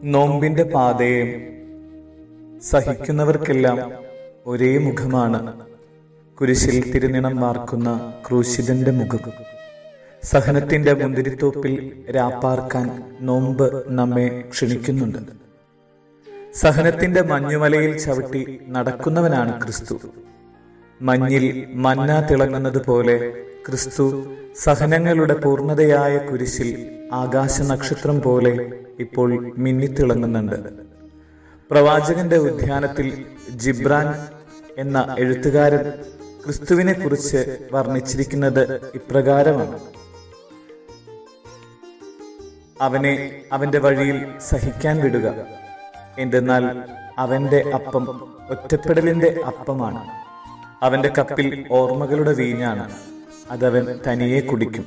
നോമ്പിന്റെ പാതയെ സഹിക്കുന്നവർക്കെല്ലാം ഒരേ മുഖമാണ് കുരിശിൽ തിരുനിണം മാർക്കുന്ന ക്രൂശിതന്റെ മുഖം സഹനത്തിന്റെ മുന്തിരിത്തോപ്പിൽ രാപ്പാർക്കാൻ നോമ്പ് നമ്മെ ക്ഷണിക്കുന്നുണ്ട് സഹനത്തിന്റെ മഞ്ഞുമലയിൽ ചവിട്ടി നടക്കുന്നവനാണ് ക്രിസ്തു മഞ്ഞിൽ മന്ന തിളങ്ങുന്നത് പോലെ ക്രിസ്തു സഹനങ്ങളുടെ പൂർണ്ണതയായ കുരിശിൽ ആകാശ നക്ഷത്രം പോലെ ഇപ്പോൾ മിന്നിത്തിളങ്ങുന്നുണ്ട് പ്രവാചകന്റെ ഉദ്യാനത്തിൽ ജിബ്രാൻ എന്ന എഴുത്തുകാരൻ ക്രിസ്തുവിനെ കുറിച്ച് വർണ്ണിച്ചിരിക്കുന്നത് ഇപ്രകാരമാണ് അവനെ അവന്റെ വഴിയിൽ സഹിക്കാൻ വിടുക എന്തെന്നാൽ അവന്റെ അപ്പം ഒറ്റപ്പെടലിന്റെ അപ്പമാണ് അവന്റെ കപ്പിൽ ഓർമ്മകളുടെ വീഞ്ഞാണ് അതവൻ തനിയെ കുടിക്കും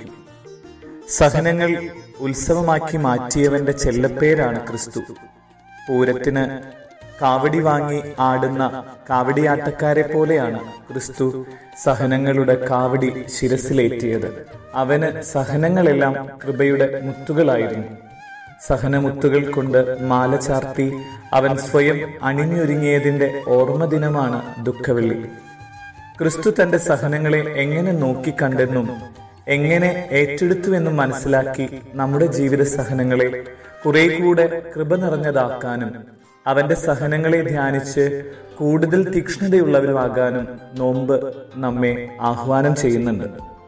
സഹനങ്ങൾ ഉത്സവമാക്കി മാറ്റിയവന്റെ ചെല്ലപ്പേരാണ് ക്രിസ്തു പൂരത്തിന് കാവടി വാങ്ങി ആടുന്ന കാവടിയാട്ടക്കാരെ പോലെയാണ് ക്രിസ്തു സഹനങ്ങളുടെ കാവടി ശിരസിലേറ്റിയത് അവന് സഹനങ്ങളെല്ലാം കൃപയുടെ മുത്തുകളായിരുന്നു സഹനമുത്തുകൾ കൊണ്ട് മാല ചാർത്തി അവൻ സ്വയം അണിഞ്ഞൊരുങ്ങിയതിന്റെ ഓർമ്മ ദിനമാണ് ദുഃഖവെള്ളി ക്രിസ്തു തന്റെ സഹനങ്ങളെ എങ്ങനെ നോക്കിക്കണ്ടെന്നും എങ്ങനെ ഏറ്റെടുത്തുവെന്നും മനസ്സിലാക്കി നമ്മുടെ ജീവിത സഹനങ്ങളെ കുറെ കൂടെ കൃപ നിറഞ്ഞതാക്കാനും അവന്റെ സഹനങ്ങളെ ധ്യാനിച്ച് കൂടുതൽ തീക്ഷ്ണതയുള്ളവരുമാകാനും നോമ്പ് നമ്മെ ആഹ്വാനം ചെയ്യുന്നുണ്ട്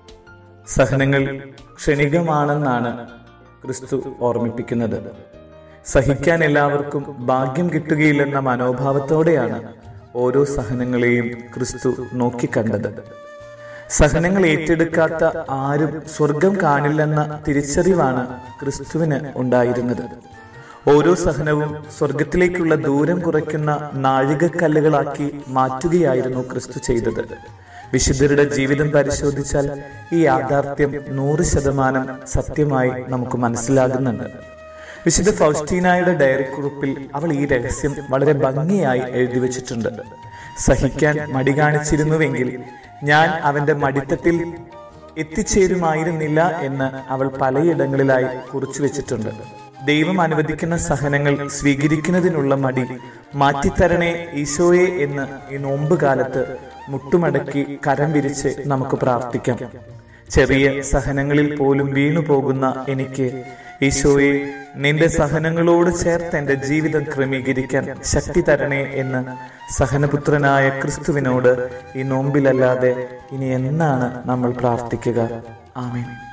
സഹനങ്ങൾ ക്ഷണികമാണെന്നാണ് ക്രിസ്തു ഓർമ്മിപ്പിക്കുന്നത് സഹിക്കാൻ എല്ലാവർക്കും ഭാഗ്യം കിട്ടുകയില്ലെന്ന മനോഭാവത്തോടെയാണ് ഓരോ സഹനങ്ങളെയും ക്രിസ്തു നോക്കിക്കണ്ടത് സഹനങ്ങൾ ഏറ്റെടുക്കാത്ത ആരും സ്വർഗം കാണില്ലെന്ന തിരിച്ചറിവാണ് ക്രിസ്തുവിന് ഉണ്ടായിരുന്നത് ഓരോ സഹനവും സ്വർഗത്തിലേക്കുള്ള ദൂരം കുറയ്ക്കുന്ന നാഴികക്കല്ലുകളാക്കി മാറ്റുകയായിരുന്നു ക്രിസ്തു ചെയ്തത് വിശുദ്ധരുടെ ജീവിതം പരിശോധിച്ചാൽ ഈ യാഥാർത്ഥ്യം നൂറ് ശതമാനം സത്യമായി നമുക്ക് മനസ്സിലാകുന്നുണ്ട് വിശുദ്ധ ഫൗസ്റ്റീനായുടെ ഡയറി കുറിപ്പിൽ അവൾ ഈ രഹസ്യം വളരെ ഭംഗിയായി എഴുതി വച്ചിട്ടുണ്ട് സഹിക്കാൻ മടി കാണിച്ചിരുന്നുവെങ്കിൽ ഞാൻ അവന്റെ മടിത്തട്ടിൽ എത്തിച്ചേരുമായിരുന്നില്ല എന്ന് അവൾ പലയിടങ്ങളിലായി കുറിച്ചു വെച്ചിട്ടുണ്ട് ദൈവം അനുവദിക്കുന്ന സഹനങ്ങൾ സ്വീകരിക്കുന്നതിനുള്ള മടി മാറ്റിത്തരണേ ഈശോയെ എന്ന് ഈ നോമ്പ് കാലത്ത് മുട്ടുമടക്കി കരം വിരിച്ച് നമുക്ക് പ്രാർത്ഥിക്കാം ചെറിയ സഹനങ്ങളിൽ പോലും വീണു പോകുന്ന എനിക്ക് ഈശോയെ നിന്റെ സഹനങ്ങളോട് ചേർത്ത് എന്റെ ജീവിതം ക്രമീകരിക്കാൻ ശക്തി തരണേ എന്ന് സഹനപുത്രനായ ക്രിസ്തുവിനോട് ഈ നോമ്പിലല്ലാതെ ഇനി എന്നാണ് നമ്മൾ പ്രാർത്ഥിക്കുക ആമേൻ